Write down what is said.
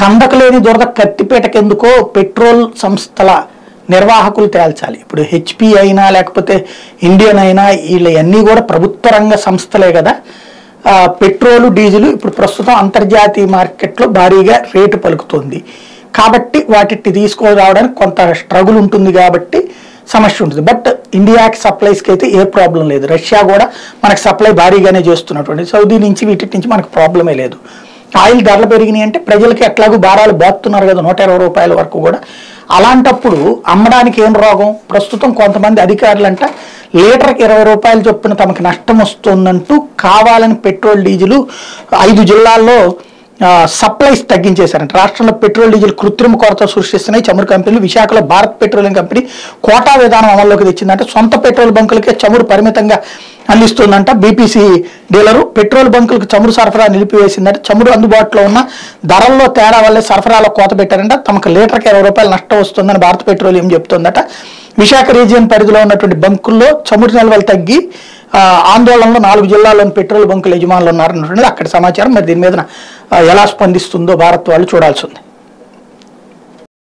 కందకు లేని దురద కత్తిపేటకెందుకో పెట్రోల్ సంస్థల నిర్వాహకులు తేల్చాలి ఇప్పుడు హెచ్పి అయినా లేకపోతే ఇండియన్ అయినా వీళ్ళన్నీ కూడా ప్రభుత్వ రంగ సంస్థలే కదా ఆ, పెట్రోలు డీజిల్ ఇప్పుడు ప్రస్తుతం అంతర్జాతీయ మార్కెట్లో భారీగా రేటు పలుకుతుంది కాబట్టి వాటిని తీసుకురావడానికి కొంత స్ట్రగుల్ ఉంటుంది కాబట్టి సమస్య ఉంటుంది బట్ ఇండియాకి సప్లైస్కి అయితే ఏ ప్రాబ్లం లేదు రష్యా కూడా మనకు సప్లై భారీగానే చేస్తున్నటువంటి సౌదీ నుంచి వీటి నుంచి మనకు ప్రాబ్లమే లేదు ఆయిల్ ధరలు పెరిగినాయి అంటే ప్రజలకి ఎట్లాగూ భారాలు బాతున్నారు కదా నూట ఇరవై రూపాయల వరకు కూడా అలాంటప్పుడు అమ్మడానికి ఏం రోగం ప్రస్తుతం కొంతమంది అధికారులంట లీటర్కి ఇరవై రూపాయలు చొప్పున తమకు నష్టం వస్తుందంటూ కావాలని పెట్రోల్ డీజిల్ ఐదు జిల్లాల్లో ఆ, సప్లైస్ తగ్గించేశారంట రాష్ట్రంలో పెట్రోల్ డీజిల్ కృత్రిమ కొరత సృష్టిస్తున్నాయి చమురు కంపెనీలు విశాఖలో భారత్ పెట్రోలియం కంపెనీ కోటా విధానం అమల్లోకి తెచ్చిందంటే సొంత పెట్రోల్ బంకులకే చమురు పరిమితంగా అందిస్తుందంట బీపీసీ డీలరు పెట్రోల్ బంకులకు చమురు సరఫరా నిలిపివేసిందంటే చమురు అందుబాటులో ఉన్న ధరల్లో తేడా వల్లే సరఫరాలో కోత పెట్టారంట తమకు లీటర్కి ఇరవై రూపాయలు నష్టం వస్తుందని భారత పెట్రోలియం చెప్తుందట విశాఖ రీజియన్ పరిధిలో ఉన్నటువంటి బంకుల్లో చమురు నిల్వలు తగ్గి ఆ, ఆందోళనలో నాలుగు జిల్లాల్లోని పెట్రోల్ బంకుల యజమానులు ఉన్నారన్నటువంటిది అక్కడ సమాచారం మరి దీని మీద ఎలా స్పందిస్తుందో భారత్ వాళ్ళు చూడాల్సి ఉంది